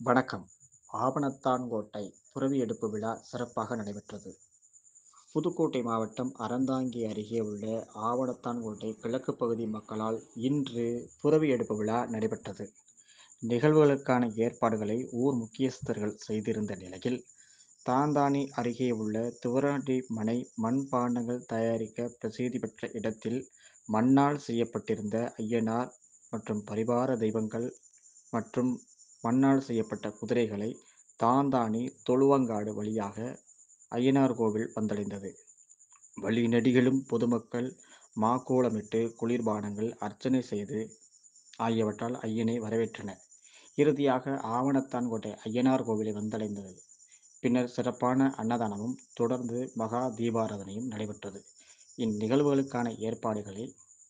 வணக்கம் ஆவணத்தான்கோட்டை துறவி எடுப்பு விழா சிறப்பாக நடைபெற்றது புதுக்கோட்டை மாவட்டம் அறந்தாங்கி அருகே உள்ள ஆவணத்தான்கோட்டை கிழக்கு பகுதி மக்களால் இன்று துறவி எடுப்பு விழா நடைபெற்றது நிகழ்வுகளுக்கான ஏற்பாடுகளை ஊர் முக்கியஸ்தர்கள் செய்திருந்த நிலையில் தாந்தானி அருகே உள்ள துவராண்டி மனை மண்பாண்டங்கள் தயாரிக்க பிரசித்தி பெற்ற இடத்தில் மண்ணால் செய்யப்பட்டிருந்த ஐயனார் மற்றும் பரிவார தெய்வங்கள் மற்றும் மண்ணால் செய்யப்பட்ட குதிரைகளை தாந்தானி தொழுவங்காடு வழியாக ஐயனார் கோவில் வந்தடைந்தது வழி நெடுகிலும் பொதுமக்கள் மாக்கோலமிட்டு குளிர்பானங்கள் அர்ச்சனை செய்து ஆகியவற்றால் ஐயனை வரவேற்றனர் இறுதியாக ஆவணத்தான்கோட்டை ஐயனார் கோவிலை வந்தடைந்தது பின்னர் சிறப்பான அன்னதானமும் தொடர்ந்து மகா தீபாராதனையும் நடைபெற்றது இந்நிகழ்வுகளுக்கான ஏற்பாடுகளை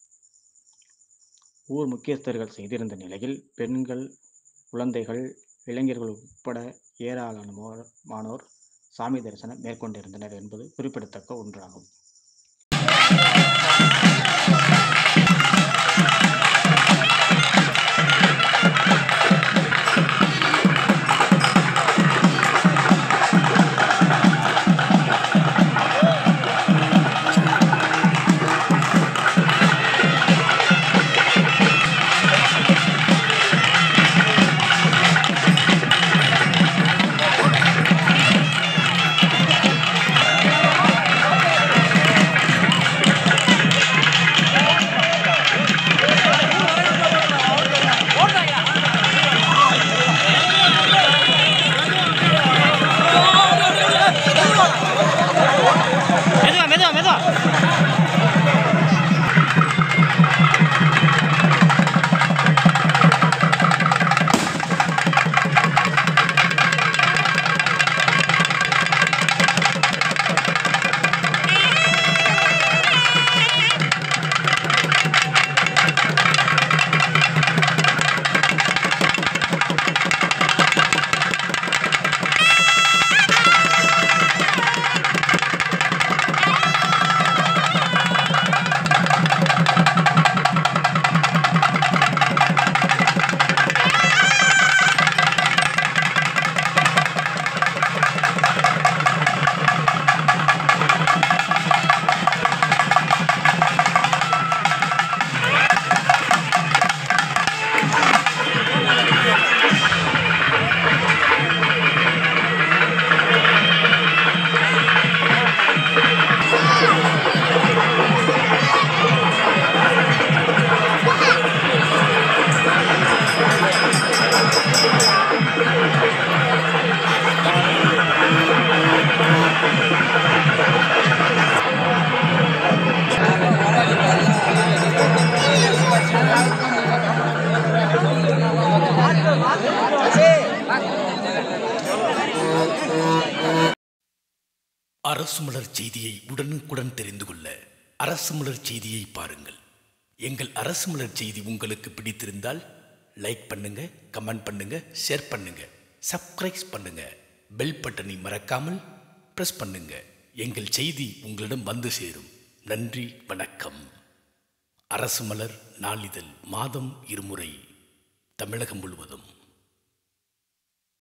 ஊர் முக்கியஸ்தர்கள் செய்திருந்த நிலையில் பெண்கள் குழந்தைகள் இளைஞர்கள் உட்பட ஏராளமானோர் சாமி தரிசனம் மேற்கொண்டிருந்தனர் என்பது குறிப்பிடத்தக்க ஒன்றாகும் மெதுவா மெதுவா மெதுவா அரசு மலர் செய்தியை உடனுக்குடன் தெரிந்து கொள்ள அரசு மலர் செய்தியை பாருங்கள் எங்கள் அரசு மலர் செய்தி உங்களுக்கு பிடித்திருந்தால் லைக் பண்ணுங்க கமெண்ட் பண்ணுங்க ஷேர் பண்ணுங்க சப்ஸ்கிரைப் பண்ணுங்க பெல் பட்டனை மறக்காமல் பிரஸ் பண்ணுங்க எங்கள் செய்தி உங்களிடம் வந்து சேரும் நன்றி வணக்கம் அரசு மலர் நாளிதழ் மாதம் இருமுறை தமிழகம் முழுவதும்